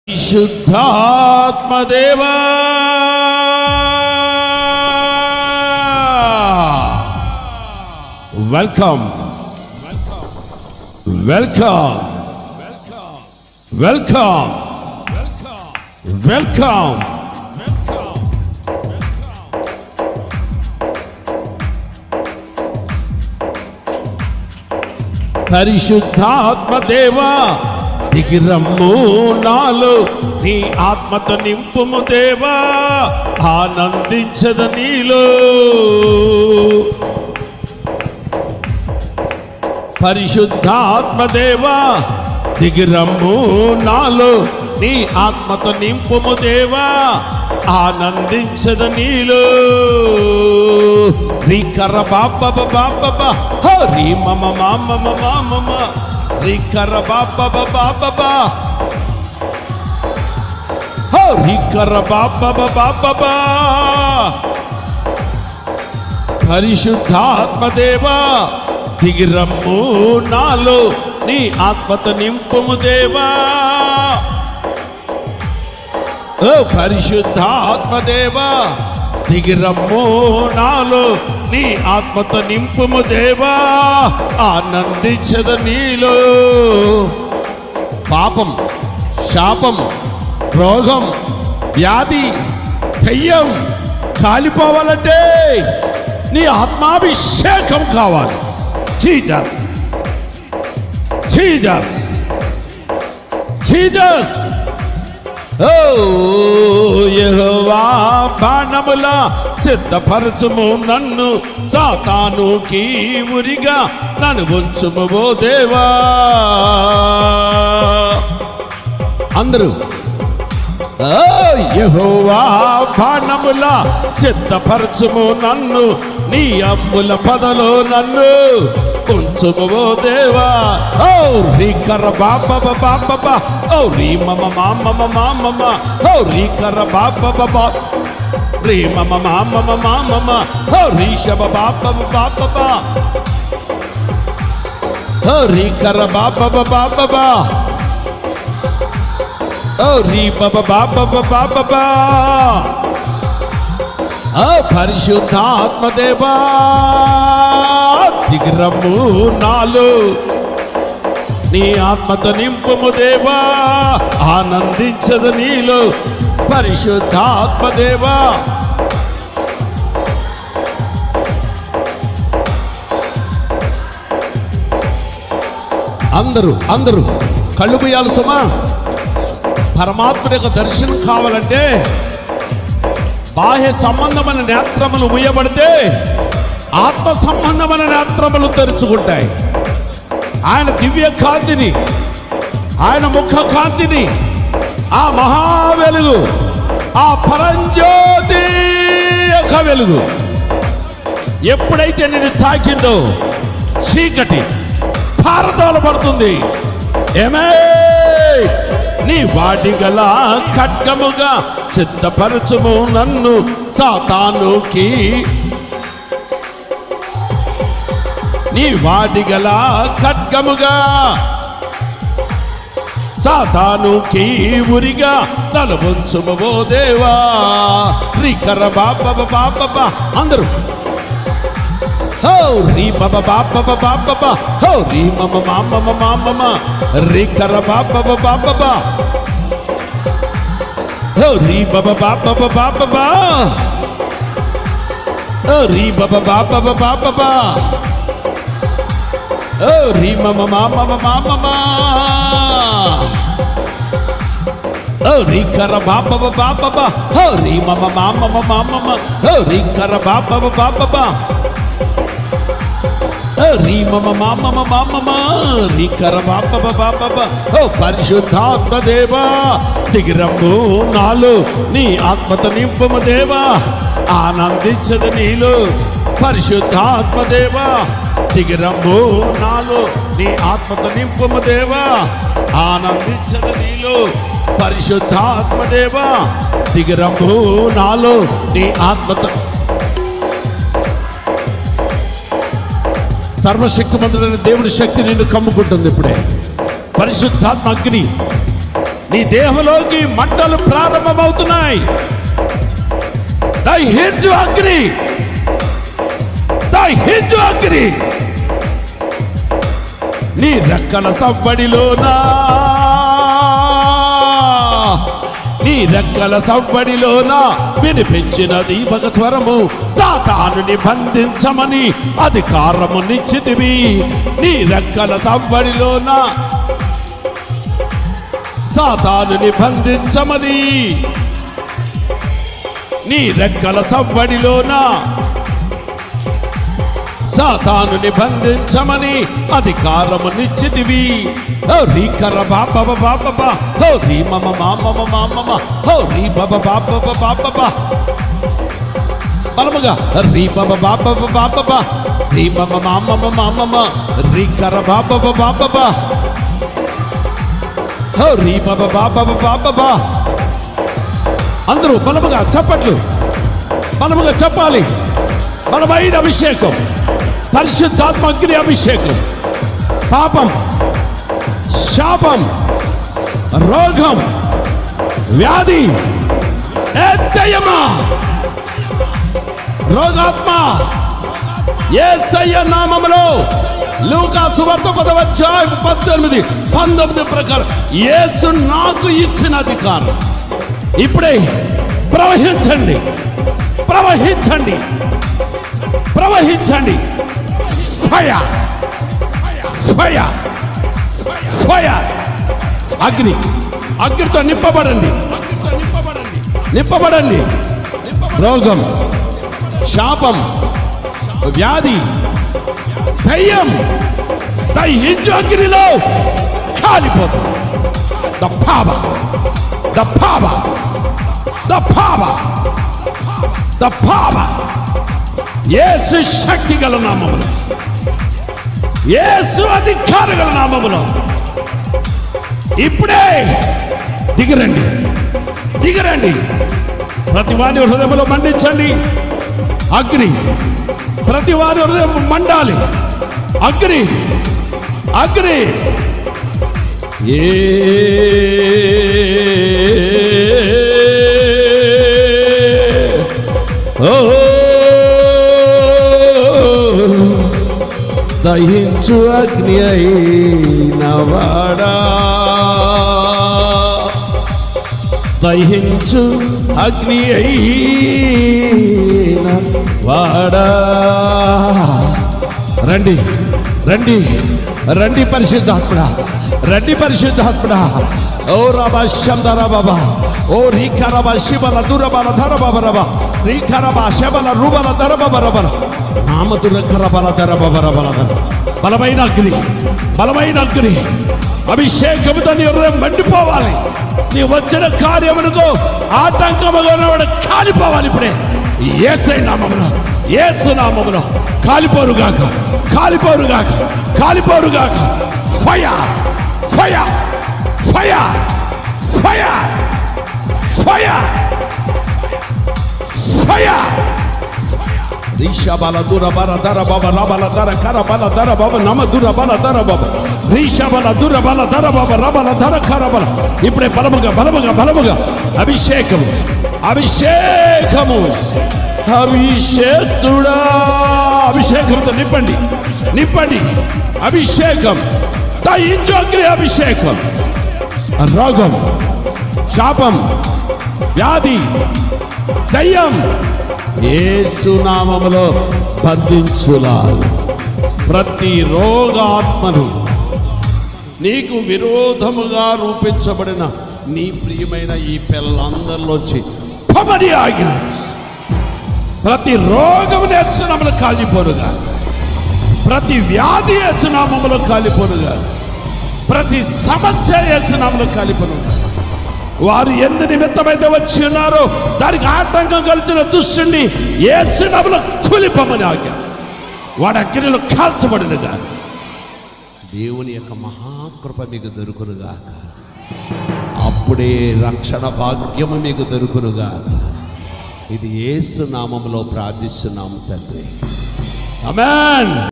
శుద్ధాత్మదేవా welcome welcome welcome welcome పరిశుద్ధాత్మదేవా దిగిరమ్ము నాలో నీ ఆత్మతో నింపుము దేవా ఆనందించద నీలో పరిశుద్ధాత్మదేవా దిగిరమ్ము నాలో నీ ఆత్మతో నింపుము దేవా ఆనందించద నీలో రీకర బాబ బాబ హరి మమ మామ మామ రీకర బాబ బాబ హరికర బాబ బాబ పరిశుద్ధాత్మదేవా దిగిరమ్ము నాలో నీ ఆత్మత నింపుము దేవా ఓ పరిశుద్ధాత్మదేవా దిగిరమ్ము నాలో నీ ఆత్మత నింపుము దేవా ఆనందించద నీలో పాపం శాపం రోగం వ్యాధి దయ్యం కాలిపోవాలంటే నీ ఆత్మాభిషేకం కావాలి జీజస్ జీజస్ జీజస్ ఓ యెహోవా బాణముల సిద్ధపరచుము నన్ను సాతానుకి ఉరిగా నన్ను ఉంచుము ఓ దేవా అందరూ ఓ యెహోవా బాణముల సిద్ధపరచుము నన్ను నీ అమ్ముల పదలో నన్ను ఉంచుము ఓ దేవా ఓ రీకర బాబ బాబ ఓ రీ మమ మామ మామ ఓ రీకర బాబ బాబా రీ మమ మామ మామ ఓ రీషభ బాబ బాబ ఓ రీకర బాబ బాబా ఓ రీ బాబా బాబా బాబా ఓ పరిశుద్ధాత్మదేవా దిగిరమ్ము నాలో నీ ఆత్మతో నింపుము దేవా ఆనందించదు నీలో పరిశుద్ధాత్మదేవా అందరూ అందరూ కళ్ళు పోయాలి సుమా పరమాత్ముడి యొక్క దర్శనం కావాలంటే బాహ్య సంబంధమైన నేత్రములు ముయ్యబడితే ఆత్మ సంబంధమైన నేత్రములు తెరుచుకుంటాయి ఆయన దివ్య కాంతిని ఆయన ముఖ కాంతిని ఆ మహా వెలుగు ఆ పరంజ్యోతి యొక్క వెలుగు ఎప్పుడైతే నేను తాకిందో చీకటి పారదోలబడుతుంది ఏమే నీ వాటి గల ఖడ్గముగా సిద్ధపరచుము నన్ను సాతానుకి నీ వాటి గల ఖడ్గముగా సాతానుకి ఉరిగా తలవంచుము ఓ దేవా రికర బాబా బాబా అందరూ హో రీ బబ బాబ బాబ హో రీ మమ మామ మామ రీ కర బాబ బాబ హో రీ బబ బాబ బాబ హో రీ బబ బాబ బాబ హో రీ మమ మామ మామ హో రీ కర బాబ బాబ హో రీ మమ మామ మామ హో రీ కర బాబ బాబ రీ మమ మామ మామ రీ కర బాబ బాబ ఓ పరిశుద్ధాత్మ దేవా దిగిరమ్ము నాలో నీ ఆత్మత నింపము దేవా ఆనందించదు నీలో పరిశుద్ధాత్మ దేవా దిగిరమ్ము నాలో నీ ఆత్మత నింపము దేవా ఆనందించదు నీలో పరిశుద్ధాత్మ దేవా దిగిరమ్ము నాలో నీ ఆత్మత సర్వశక్తిమంతుడైన దేవుడి శక్తి నిన్ను కమ్ముకుంటుంది ఇప్పుడే పరిశుద్ధాత్మ అగ్ని నీ దేహంలోకి మంటలు ప్రారంభమవుతున్నాయి దహించు అగ్ని దహించు అగ్ని నీ రెక్కల సవ్వడిలోనా నీ రెక్కల సవ్వడిలోనా వినిపించిన దీపక స్వరము సాతానుని బంధించమని అధికారము నిశ్చితివి నీ రెక్కల సవ్వడిలోనా సాతానుని బంధించమని నీ రెక్కల సవ్వడిలోనా సాతానుని బంధించమని అధికారము నిశ్చితివి హో రీ కర బాబవ బాబవ హో రీ మమ మామమ మామమ హో రీ బబ బాబవ బాబవ బలముగా రీ బబ బాబవ బాబవ రీ మమ మామమ మామమ రీ కర బాబవ బాబవ హో రీ బబ బాబవ బాబవ అందరూ బలముగా చప్పట్లు బలముగా చెప్పాలి బలమైన అభిషేకం పరిశుద్ధాత్మ అగ్ని అభిషేకం పాపం శాపం రోగం వ్యాధి ఎత్తయమా రోగాత్మ ఏసయ్య నామములో లూకా సువార్త పదవ అధ్యాయం పద్దెనిమిది పంతొమ్మిది ప్రకారం యేసు నాకు ఇచ్చిన అధికారం ఇప్పుడే ప్రవహించండి ప్రవహించండి ప్రవహించండి ఫైర్ ఫైర్ ఫైర్ అగ్ని అగ్నితో నింపబడండి నింపబడండి రోగం శాపం వ్యాధి దయ్యం దయ్యించు అగ్నిలో కాలిపోతుంది the power the power the power the power యేసు శక్తి గల నామములు యేసు అధికార గల నామములు ఇప్పుడే దిగరండి దిగరండి ప్రతి వారి హృదయంలో మండించండి అగ్ని ప్రతి వారి హృదయం మండాలి అగ్ని అగ్ని ఏ ఓ దహించు అగ్ని అయిన వాడా దహించు అగ్ని అయిన వాడా రండి రండి రండి పరిశుద్ధాత్ముడా రండి పరిశుద్ధాత్ముడా ఓ రబా శందర బాబా ఓ రీకరబ శివల దురబల ధరబరబ రీకరబ శబల రుబల ధరబరబర నామదుర కరబల ధరబరబల ధర బలమైన అగ్ని బలమైన అగ్ని అభిషేకముతో నీ హృదయం మండిపోవాలి నీ వచ్చిన కార్యములకు ఆటంకముగా ఉన్నవాడు కాలిపోవాలి ఇప్పుడే ఏసై నామములో ఏసు నామములో కాలిపోరుగాక కాలిపోరుగాక కాలిపోరుగాక fire fire fire fire fire fire రీషా బల దుర బల దర బబ రబల దర కర బల దర బబ నమ దుర బల దర బబ రీషా బల దుర బల దర బబ రబల దర కర బల ఇప్పుడే బలముగా బలముగా బలముగా అభిషేకము అభిషేకము అభిషేకుడా అభిషేకంతో నింపండి నింపండి అభిషేకం దయించు అగ్ని అభిషేకం రోగం శాపం వ్యాధి దయ్యం ఏసునామములో బంధించులాలు ప్రతి రోగాత్మను నీకు విరోధముగా రూపించబడిన నీ ప్రియమైన ఈ పిల్లలందరిలోంచి పమని ఆగిన ప్రతి రోగము నేర్చునామలు కాలిపోనుగా ప్రతి వ్యాధి వేసునామములో కాలిపోనుగా ప్రతి సమస్య వేసునామలో కాలిపోనుగా వారు ఎందు నిమిత్తమైతే వచ్చి ఉన్నారో దానికి ఆటంకం కలిసిన దుష్టుని ఏసునామలో కూలిపోమని ఆజ్ఞ వాడి అగ్నిలో కాల్చబడినగా దేవుని యొక్క మహాకృప మీకు దొరుకునుగా అప్పుడే రక్షణ భాగ్యము మీకు దొరుకునుగా ఇది యేసు నామములో ప్రార్థిస్తున్నాము తండ్రి అమెన్